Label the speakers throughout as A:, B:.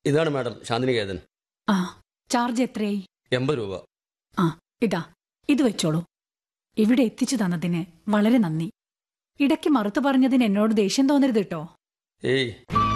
A: ഇതാണ് മാഡം ശാന്തിനികേതൻ
B: ആ ചാർജ് എത്രയായി
A: എൺപത് രൂപ
B: ആ ഇതാ ഇത് വെച്ചോളൂ ഇവിടെ എത്തിച്ചു തന്നതിന് വളരെ നന്ദി ഇടയ്ക്ക് മറുത്തു പറഞ്ഞതിന് എന്നോട് ദേഷ്യം തോന്നരുത് കേട്ടോ
A: ഏയ്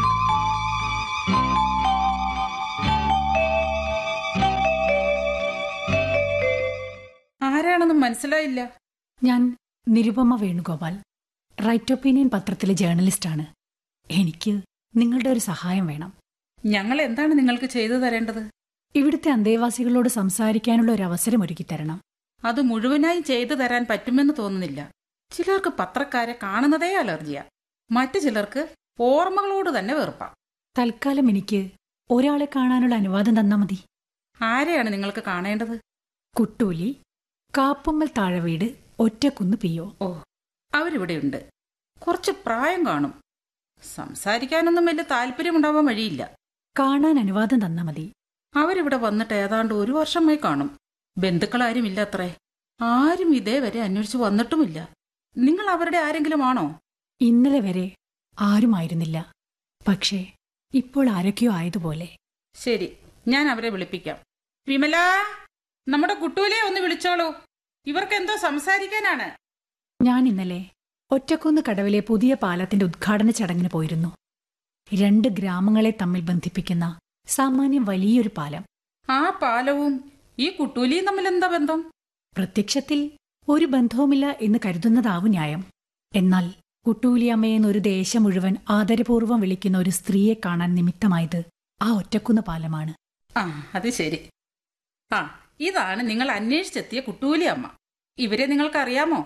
C: ആരാണെന്ന് മനസ്സിലായില്ല
B: ഞാൻ നിരുപമ വേണുഗോപാൽ റൈറ്റ് ഒപ്പീനിയൻ പത്രത്തിലെ ജേർണലിസ്റ്റാണ് എനിക്ക് നിങ്ങളുടെ ഒരു സഹായം വേണം
C: ഞങ്ങൾ എന്താണ് നിങ്ങൾക്ക് ചെയ്തു തരേണ്ടത്
B: ഇവിടുത്തെ അന്തേവാസികളോട് സംസാരിക്കാനുള്ള ഒരു അവസരം ഒരുക്കി തരണം
C: അത് മുഴുവനായി ചെയ്തു തരാൻ പറ്റുമെന്ന് തോന്നുന്നില്ല ചിലർക്ക് പത്രക്കാരെ കാണുന്നതേ അലർജിയാ മറ്റു ചിലർക്ക് ഓർമ്മകളോട് തന്നെ വെറുപ്പാ
B: തൽക്കാലം എനിക്ക് ഒരാളെ കാണാനുള്ള അനുവാദം തന്നാ മതി
C: ആരെയാണ് നിങ്ങൾക്ക് കാണേണ്ടത്
B: കുട്ടൂലി കാപ്പമ്മൽ താഴവീട് ഒറ്റക്കുന്ന് പിയോ
C: ഓ അവരിവിടെയുണ്ട് കുറച്ച് പ്രായം കാണും സംസാരിക്കാനൊന്നും വലിയ താല്പര്യമുണ്ടാവാൻ വഴിയില്ല
B: കാണാൻ അനുവാദം തന്നാ മതി
C: അവരിവിടെ വന്നിട്ട് ഏതാണ്ട് ഒരു വർഷമായി കാണും ബന്ധുക്കളാരും ഇല്ല അത്രേ ആരും ഇതേവരെ അന്വേഷിച്ചു വന്നിട്ടുമില്ല നിങ്ങൾ അവരുടെ ആരെങ്കിലും ആണോ
B: ഇന്നലെ വരെ ആരുമായിരുന്നില്ല പക്ഷേ ഇപ്പോൾ ആരൊക്കെയോ ആയതുപോലെ
C: ശരി ഞാൻ അവരെ വിളിപ്പിക്കാം വിമല നമ്മുടെ കുട്ടൂലെ ഒന്ന് വിളിച്ചോളൂ ഇവർക്ക് എന്തോ സംസാരിക്കാനാണ്
B: ഞാൻ ഇന്നലെ ഒറ്റക്കുന്ന് കടവിലെ പുതിയ പാലത്തിന്റെ ഉദ്ഘാടന ചടങ്ങിന് പോയിരുന്നു രണ്ട് ഗ്രാമങ്ങളെ തമ്മിൽ ബന്ധിപ്പിക്കുന്ന സാമാന്യം വലിയൊരു പാലം
C: ആ പാലവും ഈ കുട്ടൂലിയും തമ്മിൽ എന്താ ബന്ധം
B: പ്രത്യക്ഷത്തിൽ ഒരു ബന്ധവുമില്ല എന്ന് കരുതുന്നതാവും ന്യായം എന്നാൽ കുട്ടൂലിയമ്മയെന്ന് ഒരു ദേശം മുഴുവൻ ആദരപൂർവ്വം വിളിക്കുന്ന ഒരു സ്ത്രീയെ കാണാൻ നിമിത്തമായത് ആ ഒറ്റക്കുന്ന് പാലമാണ്
C: ആ അത് ശരി ആ ഇതാണ് നിങ്ങൾ അന്വേഷിച്ചെത്തിയ കുട്ടൂലി അമ്മ ഇവരെ നിങ്ങൾക്ക് അറിയാമോ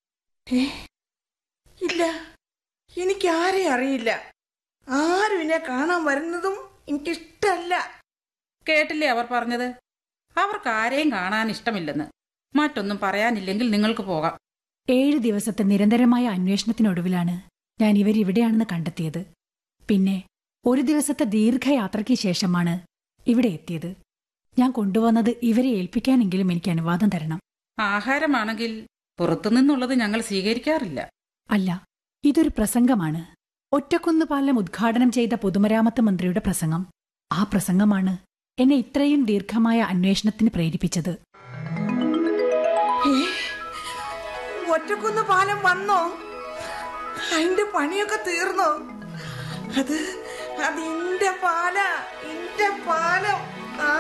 D: ഏ ഇല്ല എനിക്ക് ആരെയും അറിയില്ല ആരും എന്നെ കാണാൻ വരുന്നതും എനിക്കിഷ്ടല്ല
C: കേട്ടില്ലേ അവർ പറഞ്ഞത് അവർക്ക് ആരെയും കാണാൻ ഇഷ്ടമില്ലെന്ന് മറ്റൊന്നും പറയാനില്ലെങ്കിൽ നിങ്ങൾക്ക് പോകാം
B: ഏഴ് ദിവസത്തെ നിരന്തരമായ അന്വേഷണത്തിനൊടുവിലാണ് ഞാൻ ഇവരിവിടെയാണെന്ന് കണ്ടെത്തിയത് പിന്നെ ഒരു ദിവസത്തെ ദീർഘയാത്രയ്ക്ക് ശേഷമാണ് ഇവിടെ എത്തിയത് ഞാൻ കൊണ്ടുവന്നത് ഇവരെ ഏൽപ്പിക്കാനെങ്കിലും എനിക്ക് അനുവാദം തരണം
C: ആഹാരമാണെങ്കിൽ പുറത്തുനിന്നുള്ളത് ഞങ്ങൾ സ്വീകരിക്കാറില്ല
B: അല്ല ഇതൊരു പ്രസംഗമാണ് ഒറ്റക്കുന്ന് പാലം ഉദ്ഘാടനം ചെയ്ത പൊതുമരാമത്ത് മന്ത്രിയുടെ പ്രസംഗം ആ പ്രസംഗമാണ് എന്നെ ഇത്രയും ദീർഘമായ അന്വേഷണത്തിന് പ്രേരിപ്പിച്ചത്
D: ഏ ഒറ്റക്കുന്ന് പാലം വന്നോ അതിന്റെ പണിയൊക്കെ തീർന്നോ അത് അത് എന്റെ പാല എന്റെ പാലം ആ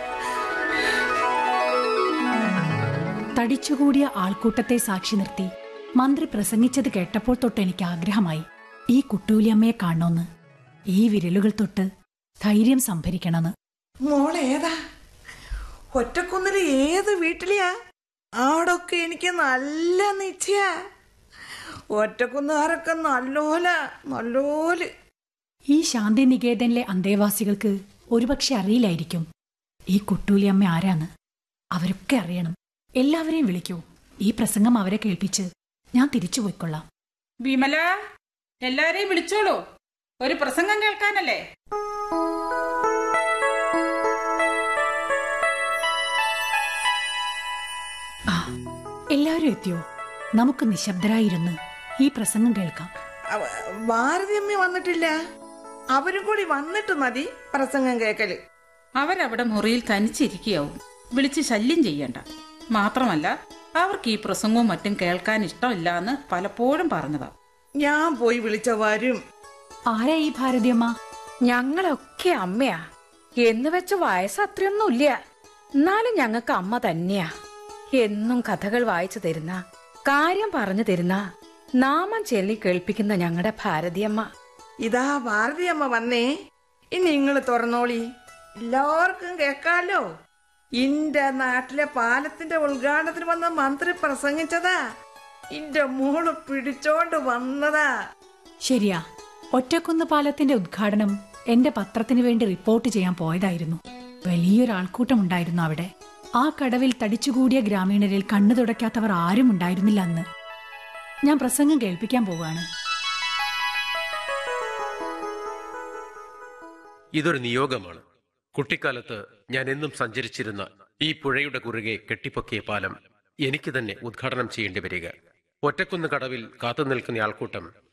B: തടിച്ചുകൂടിയ ആൾക്കൂട്ടത്തെ സാക്ഷി നിർത്തി മന്ത്രി പ്രസംഗിച്ചത് കേട്ടപ്പോൾ തൊട്ട് എനിക്ക് ആഗ്രഹമായി ഈ കുട്ടൂലിയമ്മയെ കാണണമെന്ന് ഈ വിരലുകൾ തൊട്ട് ധൈര്യം സംഭരിക്കണമെന്ന്
D: മോളെ ഏതാ ഒറ്റക്കുന്നില് ഏത് വീട്ടിലെയാ ആടൊക്കെ എനിക്ക് നല്ല നിശ്ചയ ഒറ്റക്കുന്നുകാരൊക്കെ നല്ലോല നല്ലോല്
B: ഈ ശാന്തിനികേതനിലെ അന്തേവാസികൾക്ക് ഒരുപക്ഷെ അറിയില്ലായിരിക്കും ഈ കുട്ടൂലിയമ്മ ആരാന്ന് അവരൊക്കെ അറിയണം എല്ലാവരെയും വിളിക്കൂ ഈ പ്രസംഗം അവരെ കേൾപ്പിച്ച് ഞാൻ തിരിച്ചു പോയിക്കൊള്ളാം
C: വിമല എല്ലാരെയും വിളിച്ചോളൂ ഒരു പ്രസംഗം കേൾക്കാനല്ലേ
B: ആ എല്ലാവരും എത്തിയോ നമുക്ക് നിശബ്ദരായിരുന്ന് ഈ പ്രസംഗം കേൾക്കാം
D: അവ- ഭാരതിയമ്മ വന്നിട്ടില്ല അവരും കൂടി വന്നിട്ട് മതി പ്രസംഗം കേക്കല്
C: അവരവിടെ മുറിയിൽ തനിച്ചിരിക്കുകയാവും വിളിച്ച് ശല്യം ചെയ്യണ്ട മാത്രമല്ല അവർക്ക് ഈ പ്രസംഗവും മറ്റും കേൾക്കാൻ ഇഷ്ടമില്ല എന്ന് പലപ്പോഴും പറഞ്ഞതാ
D: ഞാൻ പോയി വിളിച്ച വരും
B: ആരാ ഈ ഭാരതിയമ്മ
E: ഞങ്ങളൊക്കെ അമ്മയാ എന്ന് വെച്ച് വയസ്സ് അത്രയൊന്നുമില്ല എന്നാലും ഞങ്ങൾക്ക് അമ്മ തന്നെയാ എന്നും കഥകൾ വായിച്ചു തരുന്ന കാര്യം പറഞ്ഞു തരുന്ന നാമം ചൊല്ലി കേൾപ്പിക്കുന്ന ഞങ്ങളുടെ ഭാരതിയമ്മ
D: ഇതാ ഭാരതിയമ്മ വന്നേ ഇനി നിങ്ങൾ തുറന്നോളി എല്ലാവർക്കും കേക്കാലോ ഇന്റെ നാട്ടിലെ പാലത്തിന്റെ ഉദ്ഘാടനത്തിന് വന്ന മന്ത്രി പ്രസംഗിച്ചതാ ഇന്റെ മോള് പിടിച്ചോണ്ട് വന്നതാ
B: ശരിയാ ഒറ്റക്കുന്ന് പാലത്തിന്റെ ഉദ്ഘാടനം എന്റെ പത്രത്തിന് വേണ്ടി റിപ്പോർട്ട് ചെയ്യാൻ പോയതായിരുന്നു വലിയൊരു ആൾക്കൂട്ടം ഉണ്ടായിരുന്നു അവിടെ ആ കടവിൽ തടിച്ചുകൂടിയ ഗ്രാമീണരിൽ കണ്ണു തുടയ്ക്കാത്തവർ ആരും ഉണ്ടായിരുന്നില്ല അന്ന് ഞാൻ പ്രസംഗം കേൾപ്പിക്കാൻ പോവുകയാണ്
F: ഇതൊരു നിയോഗമാണ് കുട്ടിക്കാലത്ത് ഞാൻ എന്നും സഞ്ചരിച്ചിരുന്ന ഈ പുഴയുടെ കുറുകെ കെട്ടിപ്പൊക്കിയ പാലം എനിക്ക് തന്നെ ഉദ്ഘാടനം ചെയ്യേണ്ടി വരിക ഒറ്റക്കുന്ന് കടവിൽ കാത്തുനിൽക്കുന്ന ആൾക്കൂട്ടം